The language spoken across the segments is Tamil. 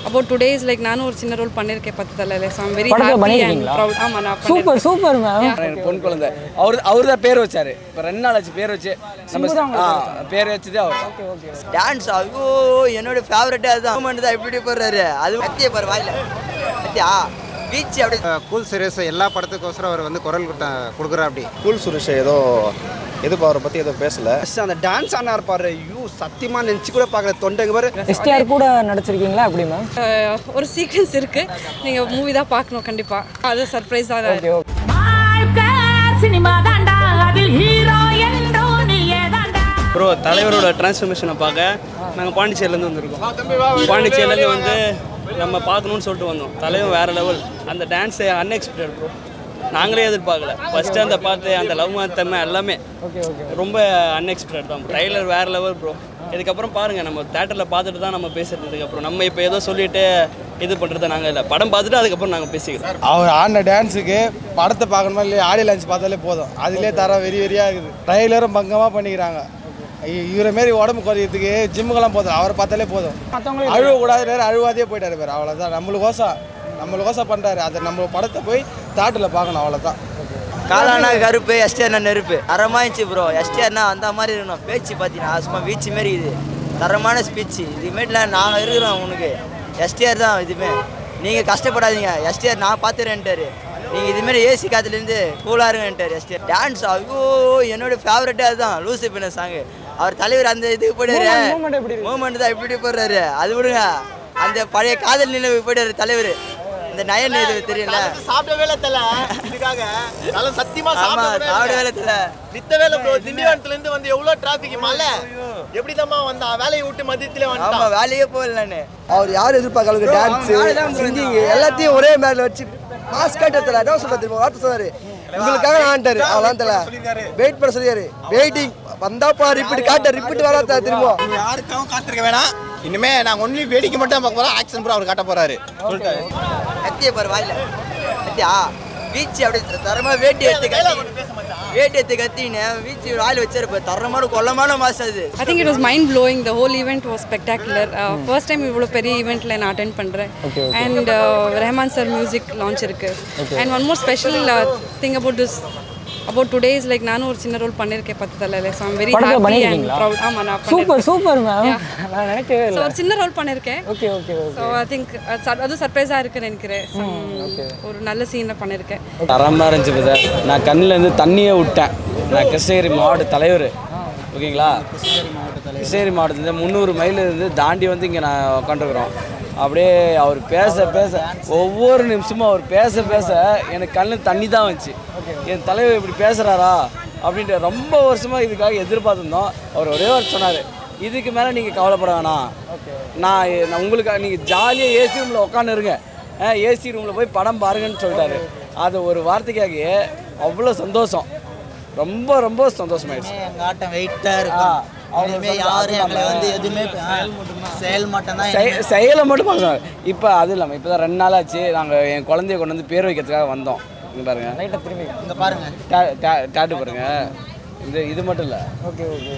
அபவுட் டுடே இஸ் லைக் நானும் ஒரு சின்ன ரோல் பண்ணியிருக்கேன் பத்து தலையில ஸோ ஐம் வெரி படத்துல ஹாப்பி அண்ட் பண்ணியிருக்கீங்களா? ப்ரௌட் ஆமாம் நான் சூப்பர் சூப்பர் மேம் எனக்கு பொன் குழந்தை அவர் அவர் தான் பேர் வச்சாரு இப்போ ரெண்டு நாள் ஆச்சு பேர் வச்சு நம்ம ஆ, பேர் வச்சதே அவர் டான்ஸ் ஐயோ என்னோட ஃபேவரட்டே அதுதான் மூமெண்ட் தான் எப்படி போடுறாரு அது கத்திய பாரு வாயில கத்தியா பீச் அப்படியே கூல் சுரேஷ் எல்லா படத்துக்கோசரம் அவர் வந்து குரல் கொடுக்குறா அப்படி கூல் சுரேஷ் ஏதோ எதுவும் அவரை பற்றி எதுவும் பேசல அந்த டான்ஸ் ஆனா இருப்பாரு ஐயோ சத்தியமா நினச்சி கூட பார்க்கல தொண்டைங்க பாரு எஸ்டிஆர் கூட நடிச்சிருக்கீங்களா அப்படி மேம் ஒரு சீக்வன்ஸ் இருக்கு நீங்கள் மூவி தான் பார்க்கணும் கண்டிப்பாக அது சர்ப்ரைஸாக தான் ஓகே ஓகே வாழ்க்கை சினிமா தாண்டா அதில் ஹீரோ என்றோ நீயே தாண்டா ப்ரோ தலைவரோட டிரான்ஸ்ஃபர்மேஷனை பார்க்க நாங்கள் பாண்டிச்சேரியிலேருந்து வந்திருக்கோம் பாண்டிச்சேரியிலேருந்து வந்து நம்ம பார்க்கணும்னு சொல்லிட்டு வந்தோம் தலைவர் வேறு லெவல் அந்த டான்ஸு அன்எக்ஸ்பெக்டட் ப்ரோ நாங்களே எதிர்பார்க்கல ஃபஸ்ட்டு அந்த பாட்டு அந்த லவ் மாத்தமே எல்லாமே ரொம்ப அன்எக்ஸ்பெக்டட் தான் ட்ரைலர் வேறு லெவல் ப்ரோ இதுக்கப்புறம் பாருங்கள் நம்ம தேட்டரில் பார்த்துட்டு தான் நம்ம பேசுறது இதுக்கப்புறம் நம்ம இப்போ ஏதோ சொல்லிட்டு இது பண்ணுறது நாங்கள் இல்லை படம் பார்த்துட்டு அதுக்கப்புறம் நாங்கள் பேசிக்கிறோம் அவர் ஆடின டான்ஸுக்கு படத்தை பார்க்கணுமா இல்லையா ஆடியோ லான்ச் பார்த்தாலே போதும் அதுலேயே தர வெறி வெறியாக இருக்குது ட்ரைலரும் பங்கமாக பண்ணிக்கிறாங்க ஐயோ, இவரை மாரி உடம்பு குறையிறதுக்கு ஜிம்முக்கெல்லாம் போதும் அவரை பார்த்தாலே போதும் அழுவக்கூடாது நேரம் அழுவாதே போயிட்டாரு பேர் அவ்வளோதான் நம்மளுக்கோசம் நம்மளுக்கோசம் பண்ணுறாரு அதை நம்ம படத்தை போய் தேட்டரில் பார்க்கணும் அவ்வளோதான் காலானா கருப்பு எஸ்டிஆர்னா நெருப்பு தரமா இருந்துச்சு ப்ரோ எஸ்டிஆர்னா அந்த மாதிரி இருக்கணும் பேச்சு பார்த்தீங்கன்னா சும்மா பீச் மாரி இது தரமான ஸ்பீச் இதுமாரிலாம் நாங்கள் இருக்கிறோம் உனக்கு எஸ்டிஆர் தான் இதுமே நீங்கள் கஷ்டப்படாதீங்க எஸ்டிஆர் நான் பார்த்துறேன்ட்டாரு நீங்கள் இதுமாரி ஏசி காத்துலேருந்து கூலாக இருங்கன்ட்டார் எஸ்டிஆர் டான்ஸ் ஐயோ என்னோட ஃபேவரட்டே அதுதான் லூசி பின்ன சாங்கு அவர் தலைவர் அந்த இதுக்கு போயிடுறாரு Movement, movement எப்படி இருக்கு? மூமெண்ட் தான் எப்படி போடுறாரு அது விடுங்க அந்த பழைய காதல் நினைவு போயிடுறாரு தலைவர் இந்த நயன் இது தெரியல சாப்பிடவே இல்லை தல இதுக்காக நல்ல சத்தியமா ஆமா சாப்பிட வேலை தெரியல நித்த வேலை ப்ரோ திண்டிவனத்துல இருந்து வந்து எவ்வளவு டிராபிக் மழை எப்படி வந்தான் வேலையை விட்டு மதியத்துல ஆமா வேலையே போகல நானு அவர் யார் எதிர்பார்க்க அளவுக்கு டான்ஸு சிங்கிங் எல்லாத்தையும் ஒரே மேல வச்சு மாஸ் கட்டத்தில் என்ன சொல்ல தெரியுமா வார்த்தை சொன்னாரு உங்களுக்காக ஆண்டாரு அவ்வளோதான் தெரியல வெயிட் பண்ண சொல்லியாரு வெயிட்டிங் வந்தாப்பா ரிப்பீட் காட்ட ரிப்பீட் வராதா திரும்ப யாருக்காகவும் காத்திருக்க வேணாம் இனிமே நாங்க ஒன்லி வேடிக்கை மட்டும் பார்க்க போறோம் ஆக்ஷன் ப்ரோ அவர் காட்ட போறாரு சொல்லிட்டாரு கத்திய பாரு வாயில கத்தியா பீச் அப்படியே தரமா வேட்டி எடுத்து கத்தி வேட்டி எடுத்து கத்தின்னு பீச் வாயில வச்சிருப்ப தரமான கொல்லமான மாசம் அது I think it was mind blowing the whole event was spectacular first time இவ்வளோ பெரிய ஈவெண்ட்டில் நான் அட்டென்ட் பண்ணுறேன் and Rahman sir music launch இருக்கு and one more special thing about this about today is like நானும் ஒரு சின்ன ரோல் பண்ணியிருக்கேன் பத்து தலையில ஸோ ஐம் வெரி படத்துல ஹாப்பி அண்ட் பண்ணியிருக்கீங்களா? ப்ரௌட் ஆமாம் நான் சூப்பர் சூப்பர் மேம் Yeah. நான் நினைக்கவே ஸோ இல்லை ஒரு சின்ன ரோல் பண்ணியிருக்கேன் okay okay okay so I think அதுவும் சர்ப்ரைஸாக இருக்குன்னு நினைக்கிறேன் Some ஒரு நல்ல சீனில் பண்ணியிருக்கேன் தரமாக இருந்துச்சு பிரதர் நான் கண்ணிலேருந்து தண்ணியே விட்டேன் நான் கிருஷ்ணகிரி மாவட்ட தலைவர் ஓகேங்களா கிருஷ்ணகிரி மாவட்டத்தில் முந்நூறு மைல் இருந்து தாண்டி வந்து இங்கே நான் உட்காந்துருக்குறோம் அப்படியே அவர் பேச பேச ஒவ்வொரு நிமிஷமும் அவர் பேச பேச எனக்கு கண்ணில் தண்ணி தான் வந்துச்சு என் தலைவர் இப்படி பேசுகிறாரா அப்படின்ட்டு ரொம்ப வருஷமாக இதுக்காக எதிர்பார்த்துருந்தோம் அவர் ஒரே ஒரு சொன்னார் இதுக்கு மேலே நீங்கள் கவலைப்பட வேணாம் நான் நான் உங்களுக்கு நீங்கள் ஜாலியாக ஏசி ரூமில் உட்காந்துருங்க ஏசி ரூமில் போய் படம் பாருங்கன்னு சொல்லிட்டாரு அது ஒரு வார்த்தைக்காக அவ்வளோ சந்தோஷம் ரொம்ப ரொம்ப சந்தோஷமாயிடுச்சு எங்க ஆட்டம் வெயிட்டா இருக்கும் இனிமே யாரும் எங்களை வந்து எதுவுமே செயல் மட்டும் தான் செய- செயலை மட்டும் பார்க்கணும் இப்போ அது இல்லாமல் இப்போ தான் ரெண்டு நாள் ஆச்சு நாங்கள் என் குழந்தைய கொண்டு வந்து பேர் வைக்கிறதுக்காக வந்தோம் இங்கே பாருங்க லைட்டாக திரும்பி இங்க பாருங்க டா- டா- டாட்டு பாருங்க இது இது மட்டும் இல்லை ஓகே ஓகே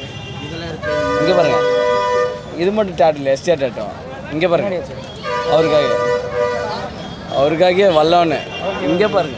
இங்கே பாருங்க இது மட்டும் டாட்டு இல்லை எஸ்டிஆர் டாட்டும் இங்கே பாருங்க அவருக்காக அவருக்காக வல்லவனு இங்கே பாருங்க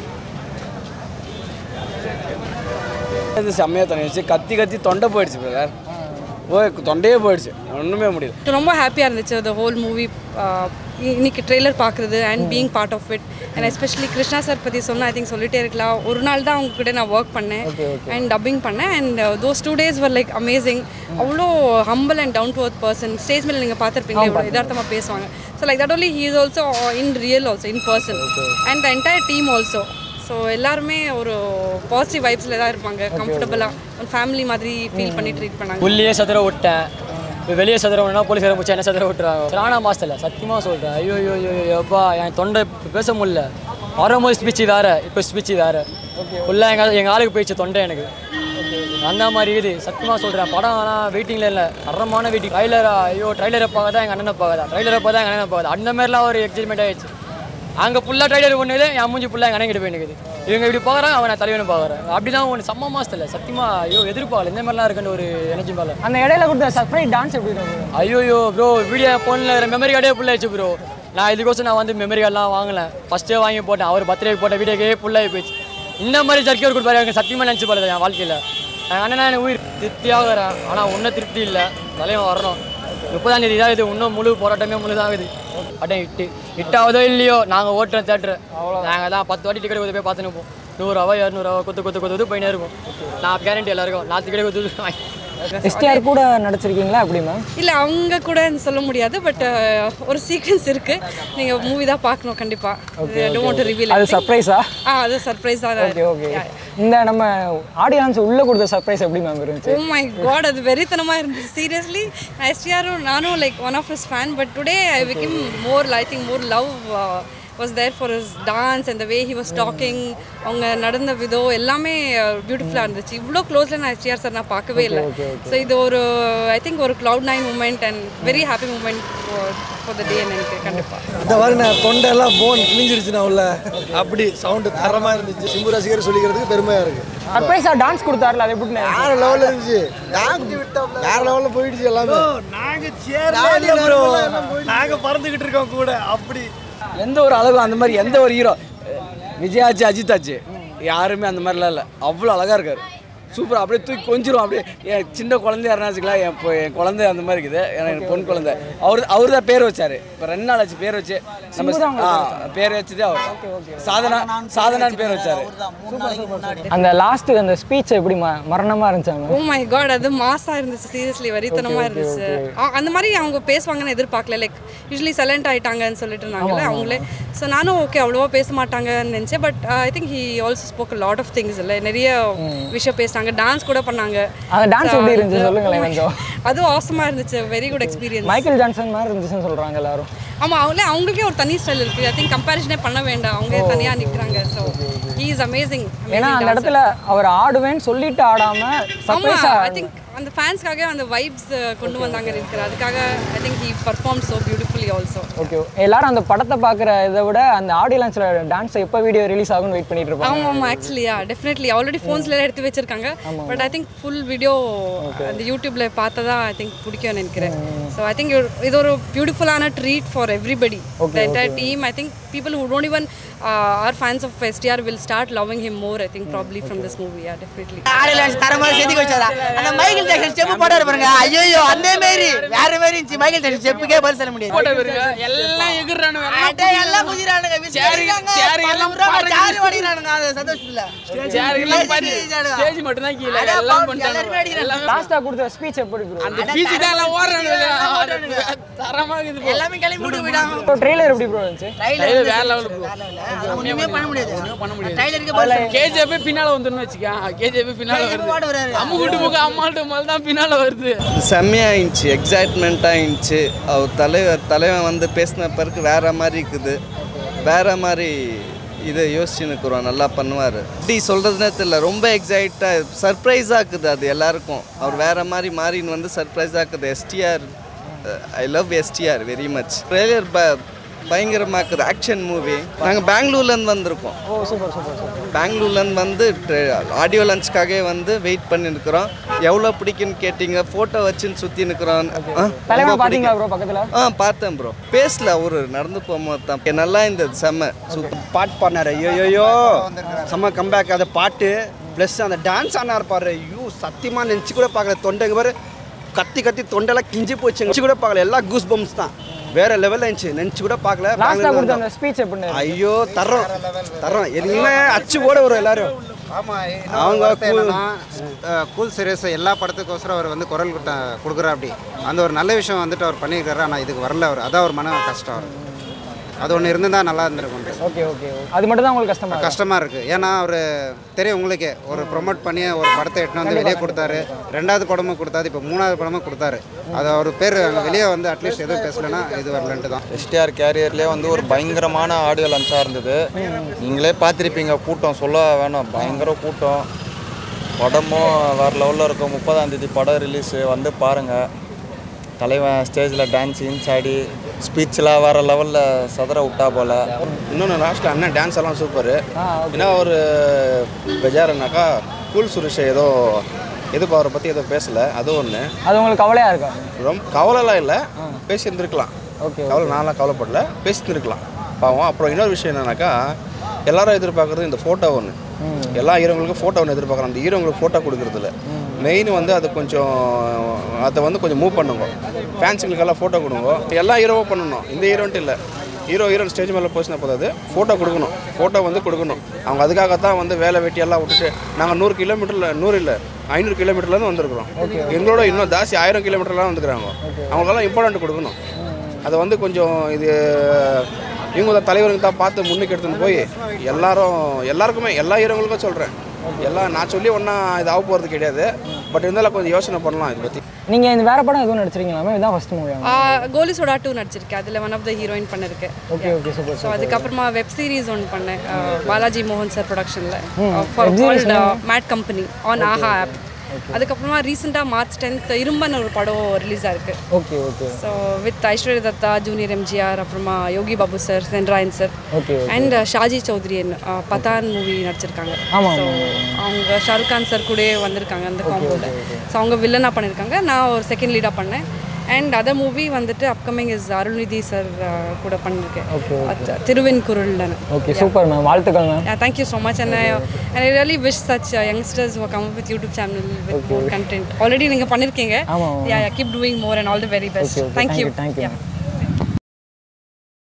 இது செம்மையாக தண்ணி வச்சு கத்தி கத்தி தொண்டை போயிடுச்சு பிரதர் ஓ தொண்டையே போயிடுச்சு ஒன்றுமே முடியல ரொம்ப ஹாப்பியாக இருந்துச்சு த ஹோல் மூவி இன்னைக்கு ட்ரெய்லர் பார்க்குறது and being part of it and especially Krishna sir பற்றி சொன்னால் ஐ திங்க் சொல்லிட்டே இருக்கலாம் ஒரு நாள் தான் அவங்க கூட நான் ஒர்க் பண்ணேன் அண்ட் டப்பிங் பண்ணேன் and those two days were like amazing அவ்வளோ humble and down to earth person stage மேலே நீங்கள் பார்த்துருப்பீங்க எவ்வளோ யதார்த்தமாக பேசுவாங்க so like that only he is also in real also in person and the entire team also so எல்லாருமே ஒரு பாசிட்டிவ் வைப்ஸில் தான் இருப்பாங்க கம்ஃபர்டபுளாக ஒரு ஃபேமிலி மாதிரி ஃபீல் பண்ணி ட்ரீட் பண்ணாங்க உள்ளே சதுர விட்டேன் இப்போ வெளியே சதுர விடனா போலீஸ் முடிச்சா என்ன சதுர விட்டுறாங்க திராணா மாசத்தில் சத்தியமாக சொல்கிறேன் ஐயோ ஐயோ ஐயோ எப்பா என் தொண்டை இப்ப பேச முடியல வரும்போது ஸ்பீச்சு வேறு இப்போ ஸ்பீச்சு வேறு ஃபுல்லாக எங்கள் எங்கள் ஆளுக்கு போயிடுச்சு தொண்டை எனக்கு அந்த மாதிரி இது சத்தியமாக சொல்கிறேன் படம் ஆனால் வெயிட்டிங்கில் இல்லை தரமான வெயிட்டிங் ட்ரைலரா ஐயோ ட்ரைலரை பார்க்காதா எங்கள் அண்ணனை பார்க்காதா ட்ரைலரை பார்த்தா எங்கள் அண்ணனை பார்க்காதா அந்த மாதிரிலாம் ஒரு எக்ஸைட்மெண்ட் ஆயிடுச்சு அங்கே ஃபுல்லாக ட்ரைலர் பண்ணுது என் மூஞ்சி ஃபுல்லாக எங்கள் அண்ணன் கிட்ட போய் நிற்குது இவங்க இப்படி பார்க்குறாங்க அவன் நான் தலைவனு பார்க்குறேன் அப்படி தான் ஒன்று செம்ம மாசத்தில் சத்தியமாக ஐயோ எதிர்பார்க்கல இந்த மாதிரிலாம் இருக்குன்னு ஒரு எனர்ஜி மேலே அந்த இடையில கொடுத்த சர்ப்ரைஸ் டான்ஸ் எப்படி இருக்கும் ஐயோயோ ப்ரோ வீடியோ ஃபோனில் மெமரி கார்டே ஃபுல்லாகிடுச்சு ப்ரோ நான் இதுக்கோசம் நான் வந்து மெமரி கார்டெலாம் வாங்கலை ஃபஸ்ட்டே வாங்கி போட்டேன் அவர் பர்த்டேக்கு போட்ட வீடியோக்கே ஃபுல்லாகி போயிடுச்சு இந்த மாதிரி ஜர்க்கி ஒரு கொடுப்பாரு எனக்கு சத்தியமாக நினச்சி பாருது என் வாழ்க்கையில் என் அண்ணனா எனக்கு உயிர் திருப்தியாகிறேன் ஆனால் ஒன்றும் திருப்தி இல்லை தலைவன் வரணும் முப்பதாம் தேதி தான் இது இன்னும் முழு போராட்டமே முழு தான் ஆகுது அட்டை இட்டு இட்டாவதோ இல்லையோ நாங்கள் ஓட்டுறோம் தேட்டரு நாங்கள் தான் பத்து வாட்டி டிக்கெட் கொடுத்து போய் பார்த்துன்னு இருப்போம் நூறுரூவா இரநூறுவா கொத்து கொத்து கொத்து கொத்து போயினே இருக்கும் நான் கேரண்டி எல்லாருக்கும் நான் டிக்கெட் கொடுத்து வாங்கி எஸ்டிஆர் கூட நடிச்சிருக்கீங்களா எப்படி மேம் இல்லை அவங்க கூட சொல்ல முடியாது பட் ஒரு சீக்வன்ஸ் இருக்கு நீங்க மூவி தான் பார்க்கணும் கண்டிப்பா டோன்ட் ரிவீல் அது சர்ப்ரைஸா ஆ அது சர்ப்ரைஸ் தான் ஓகே ஓகே இந்த நம்ம ஆடியன்ஸ் உள்ள கொடுத்த சர்ப்ரைஸ் எப்படி மேம் இருந்துச்சு ஓ மை காட் அது வெறித்தனமாக இருந்துச்சு சீரியஸ்லி எஸ்டிஆரும் நானும் like one of his fan but today I become more I think more love was there for his dance அந்த வே ஹி வாஸ் டாக்கிங் அவங்க நடந்த விதம் எல்லாமே பியூட்டிஃபுல்லாக இருந்துச்சு இவ்வளோ க்ளோஸில் நான் எஸ்டிஆர் சார் நான் பார்க்கவே இல்லை ஸோ இது ஒரு ஐ திங்க் ஒரு cloud nine moment and very happy moment for the day எனக்கு கண்டிப்பாக இந்த மாதிரி நான் தொண்டெல்லாம் போன் கிழிஞ்சிருச்சு நான் உள்ள அப்படி சவுண்டு தரமா இருந்துச்சு சிம்பு ரசிகர் சொல்லிக்கிறதுக்கு பெருமையா இருக்கு சர்ப்ரைஸா டான்ஸ் கொடுத்தாருல அது எப்படி வேற லெவல்ல இருந்துச்சு வேற லெவல்ல போயிடுச்சு எல்லாமே நாங்க சேர்ல ப்ரோ நாங்க பறந்துகிட்டு இருக்கோம் கூட அப்படி எந்த ஒரு அழகும் அந்த மாதிரி எந்த ஒரு ஹீரோ விஜயாச்சு அஜித் ஆச்சு யாருமே அந்த மாதிரிலாம் இல்லை அவ்வளோ அழகாக இருக்கார் சூப்பர் அப்படியே தூக்கி கொஞ்சிரும் அப்படியே என் சின்ன குழந்தையா இருந்தா வச்சுக்கலாம் என் பொ- என் குழந்தை அந்த மாதிரி இருக்குது ஏன்னா என் பொன் குழந்தை அவர் அவர் தான் பேர் வச்சார் இப்போ ரெண்டு நாள் ஆச்சு பேர் வச்சு நம்ம ஆ பேர் வச்சதே அவர் சாதனா சாதனான்னு பேர் வச்சார் அந்த லாஸ்ட் அந்த ஸ்பீச் எப்படி ம- மரணமா இருந்துச்சா ஓ மேம் மை காட் அது மாசா இருந்துச்சு சீரியஸ்லி வரித்தனமா இருந்துச்சு ஆ, அந்த மாதிரி அவங்க பேசுவாங்கன்னு எதிர்பார்க்கல லைக் யூஸ்வலி சைலண்ட் ஆயிட்டாங்கன்னு சொல்லிட்டு இருந்தாங்கல்ல அவங்களே ஸோ நானும் ஓகே அவ்வளோவா பேச மாட்டாங்கன்னு நினச்சேன் but I think he also spoke lot of things இல்லை நிறைய விஷயம் பேசினாங்க டான்ஸ் கூட பண்ணாங்க அந்த டான்ஸ் So, எப்படி இருந்துச்சு அது- சொல்லுங்களேன் கொஞ்சம் அதுவும் ஆசமாக இருந்துச்சு very good experience Michael Johnson மாதிரி இருந்துச்சுன்னு சொல்றாங்க எல்லாரும் ஆமாம் அவங்களே அவங்களுக்கே ஒரு தனி ஸ்டைல் இருக்குது ஐ திங்க் கம்பேரிஷனே பண்ண வேண்டாம் அவங்க தனியாக நிற்கிறாங்க ஸோ ஹீ இஸ் அமேசிங் ஏன்னா அந்த இடத்துல அவர் ஆடுவேன்னு சொல்லிட்டு ஆடாம சர்ப்ரைஸா ஐ திங்க் அந்த ஃபேன்ஸ்க்காக அந்த வைப்ஸ் கொண்டு வந்தாங்க இருக்கிற அதுக்காக I think he perform so beautifully also okay எல்லாரும் அந்த படத்தை பார்க்குற இதை விட அந்த ஆடியோ லான்ச்சில் டான்ஸ் எப்போ வீடியோ ரிலீஸ் ஆகும்னு வெயிட் பண்ணிட்டு இருப்பாங்க ஆமாம் ஆமாம் ஆக்சுவலியா டெஃபினெட்லி ஆல்ரெடி ஃபோன்ஸ்ல எடுத்து வச்சிருக்காங்க but I think full video அந்த யூடியூப்ல பார்த்ததா ஐ திங்க் பிடிக்கும்னு நினைக்கிறேன் ஸோ ஐ திங்க் இது ஒரு பியூட்டிஃபுல்லான treat for everybody the entire team I think people who don't even are fans of STR will start loving him more I think probably from this movie yeah definitely audience தரமா செதுக்கி வச்சாரா அந்த மைக்கேல் ஜாக்சன் ஸ்டெப் போட்டாரு பாருங்க ஐயோ அந்த மாதிரி வேற மாதிரி இருந்துச்சு மைக்கேல் ஜாக்சன் ஸ்டெப்புக்கே பதில் சொல்ல முடியாது எல்லாம் எகுறானுங்க அட, எல்லாம் குதிரானுங்க விசிறானுங்க பலம் ரூபா சாரி ஓடிறானுங்க அது சந்தோஷத்துல ஸ்டேஜ் மட்டும் தான் கீழே எல்லாம் எல்லாருமே பண்ணிட்டாங்க அடிக்கிறாங்க லாஸ்ட்டாக கொடுத்த ஸ்பீச் எப்படி ப்ரோ அந்த பீச்சு தான் எல்லாம் ஓடுறானுங்க தரமா இருக்குது bro. எல்லாமே கிளம்பி விட்டு போயிட்டாங்க இப்போ ட்ரெய்லர் எப்படி ப்ரோ இருந்துச்சு Trailer வேற level bro. ஒண்ணுமே பண்ண முடியாது பண்ண முடியாது ட்ரைலருக்கு பதில் கேஜிஎஃப் பின்னால வந்துருன்னு வச்சுக்க கேஜிஎஃப் பின்னால KGF ஓட வராரு. வருது அம்மு குட்டு முக அம்மாள்ட்ட மேல தான் பின்னால வருது செம்மையாக இருந்துச்சு எக்ஸைட்மெண்ட்டாக இருந்துச்சு அவர் தலைவர் தலைவன் வந்து பேசின பிறகு வேற மாதிரி இருக்குது வேற மாதிரி இதை யோசிச்சு நிற்கிறோம் நல்லா பண்ணுவார் எப்படி சொல்கிறதுனே தெரியல ரொம்ப எக்ஸைட்டாக சர்ப்ரைஸாக இருக்குது அது எல்லாருக்கும் அவர் வேற மாதிரி மாறின்னு வந்து சர்ப்ரைஸாக இருக்குது STR I love STR very much trailer ப பயங்கரமாக இருக்குது ஆக்ஷன் மூவி நாங்கள் பெங்களூர்லேருந்து வந்திருக்கோம் ஓ சூப்பர் சூப்பர் சூப்பர் பெங்களூர்லேருந்து வந்து ஆடியோ லஞ்சுக்காகவே வந்து வெயிட் பண்ணி நிற்கிறோம் எவ்வளோ பிடிக்குன்னு கேட்டிங்க ஃபோட்டோ வச்சுன்னு சுற்றி நிற்கிறோம் தலைவன் பார்த்தீங்களா ப்ரோ பக்கத்தில் ஆ பார்த்தேன் ப்ரோ பேசல அவரு நடந்து போகும்போது தான் நல்லா இருந்தது செம்ம சூப்பர் பாட்டு பாடினாரு ஐயோ செம்ம கம்பேக் அந்த பாட்டு ப்ளஸ் அந்த டான்ஸ் ஆனார் பாரு ஐயோ சத்தியமாக நினச்சி கூட பார்க்கல தொண்டைங்க பாரு கத்தி கத்தி தொண்டெல்லாம் கிஞ்சி போச்சு நினச்சி கூட பார்க்கல எல்லாம் கூஸ் பம்ஸ் தான் வேற லெவலில் இருந்துச்சு நினச்சி கூட பார்க்கல லாஸ்ட்டாக பெங்களூர்ல கொடுத்த வந்தோம். அந்த ஸ்பீச் எப்படி ஐயோ தர்றோம் தர்றோம் என்ன அச்சு ஓட வரும் எல்லாரும் ஆமாம் அவங்க அவங்க cool. என்னன்னா கூல் சீரியஸ் எல்லா படத்துக்கோசரம் அவர் வந்து குரல் கொடுத்த கொடுக்குறா அப்படி அந்த ஒரு நல்ல விஷயம் வந்துட்டு அவர் பண்ணியிருக்காரு ஆனால் இதுக்கு வரல அவர் அதான் ஒரு மன கஷ்டம் அவர் அது ஒன்று இருந்தா நல்லா இருந்திருக்கும் ஓகே ஓகே அது மட்டும் தான் உங்களுக்கு கஷ்டமா இருக்கா? கஷ்டமாக இருக்குது ஏன்னா அவர் தெரியும் உங்களுக்கே ஒரு ப்ரொமோட் பண்ணி ஒரு படத்தை எட்டுன்னு வந்து வெளியே கொடுத்தாரு ரெண்டாவது படமும் கொடுத்தாரு இப்போ மூணாவது படமும் கொடுத்தாரு அது அவர் பேர் அங்கே வெளியே வந்து அட்லீஸ்ட் எதுவும் பேசலைன்னா இது வரலன்ட்டு தான் எஸ்டிஆர் கேரியர்லேயே வந்து ஒரு பயங்கரமான ஆடியோ லஞ்சாக இருந்தது நீங்களே பார்த்துருப்பீங்க கூட்டம் சொல்ல வேணாம் பயங்கர கூட்டம் படமும் வேறு லெவலில் இருக்கும் முப்பதாம் தேதி படம் ரிலீஸு வந்து பாருங்கள் தலைவன் ஸ்டேஜில் டான்ஸ் இன்ஸ் ஆடி ஸ்பீச்லாம் வேற லெவலில் சதற விட்டா போல இன்னொன்று லாஸ்ட்டில் அண்ணன் டான்ஸ் எல்லாம் சூப்பர் ஏன்னா ஒரு பெஜாருனாக்கா கூல் சுரேஷ் ஏதோ எதுக்கு அவரை பற்றி எதுவும் பேசலை அது ஒன்று அது உங்களுக்கு கவலையாக இருக்கா ரொம்ப கவலைலாம் இல்லை பேசியிருந்துருக்கலாம் ஓகே கவலை நான்லாம் கவலைப்படல பேசியிருந்துருக்கலாம் பாவம் அப்புறம் இன்னொரு விஷயம் என்னன்னாக்கா எல்லாரும் எதிர்பார்க்குறது இந்த ஃபோட்டோ ஒன்று எல்லா ஹீரோங்களுக்கும் ஃபோட்டோ ஒன்று எதிர்பார்க்குறாங்க அந்த ஹீரோங்களுக்கு ஃபோட்டோ கொடுக்குறதில்ல மெயின் வந்து அது கொஞ்சம் அதை வந்து கொஞ்சம் மூவ் பண்ணுங்க ஃபேன்ஸுங்களுக்கெல்லாம் ஃபோட்டோ கொடுங்க எல்லா ஹீரோவும் பண்ணணும் இந்த ஹீரோன்ட்டு இல்லை ஹீரோ ஹீரோன் ஸ்டேஜ் மேலே போச்சுன்னா போதாது ஃபோட்டோ கொடுக்கணும் ஃபோட்டோ வந்து கொடுக்கணும் அவங்க அதுக்காகத்தான் வந்து வேலை வெட்டியெல்லாம் விட்டுட்டு நாங்கள் நூறு கிலோமீட்டரில் நூறு இல்லை ஐநூறு கிலோமீட்டர்லேருந்து வந்திருக்கிறோம் எங்களோட இன்னும் ஜாஸ்தி ஆயிரம் கிலோமீட்டர்லாம் வந்துக்கிறாங்க அவங்களுக்கெல்லாம் இம்பார்ட்டன்ட் கொடுக்கணும் அதை வந்து கொஞ்சம் இது இவங்க தான் தலைவருங்க தான் பார்த்து முன்னுக்கு எடுத்துன்னு போய் எல்லாரும் எல்லாருக்குமே எல்லா ஹீரோங்களுக்கும் சொல்கிறேன் எல்லாம் நான் சொல்லி ஒன்றா இது ஆக போகிறது கிடையாது பட் இருந்தாலும் கொஞ்சம் யோசனை பண்ணலாம் இதை பற்றி நீங்கள் இந்த வேற படம் எதுவும் நடிச்சிருக்கீங்களா இதுதான் first movie Goli Soda two நடிச்சிருக்கேன் அதில் ஒன் ஆஃப் த ஹீரோயின் பண்ணிருக்கேன் ஓகே ஓகே சூப்பர் ஸோ அதுக்கப்புறமா வெப் சீரிஸ் ஒன்று பண்ணேன் அஹ், பாலாஜி மோகன் சார் ப்ரொடக்ஷனில் ம். For Web series called name? Mad company on Aha app அதுக்கப்புறமா ரீசெண்டாக மார்ச் டென்த் இரும்பன் ஒரு படம் ரிலீஸ் ஆயிருக்கு okay okay so with Aishwarya Dutta junior MGR அப்புறமா Yogi Babu sir Chenrayan sir okay and Shaji சௌத்ரியன் அஹ், பதான் மூவி நடிச்சிருக்காங்க ஆமா, So, ஆமா, அவங்க ஷாருக் கான் சார் கூட வந்திருக்காங்க அந்த காம்போல ஸோ அவங்க வில்லனாக பண்ணியிருக்காங்க நான் ஒரு செகண்ட் லீடாக பண்ணேன் அண்ட் அதர் மூவி வந்துட்டு அப்கமிங் இஸ் அருள்நிதி சார் கூட பண்ணியிருக்கேன் Okay, அத்- Thiruvin Kural okay super ma'am வாழ்த்துக்கள் ma'am Yeah, thank you so much, and I, and I really wish such uh, youngsters who come up with YouTube channel with more content. Already நீங்க பண்ணிருக்கீங்க. ஆமா, ஆமா. Yeah, yeah, keep doing more and all the very best. Okay, okay. Thank Thank you. you, thank you. Yeah.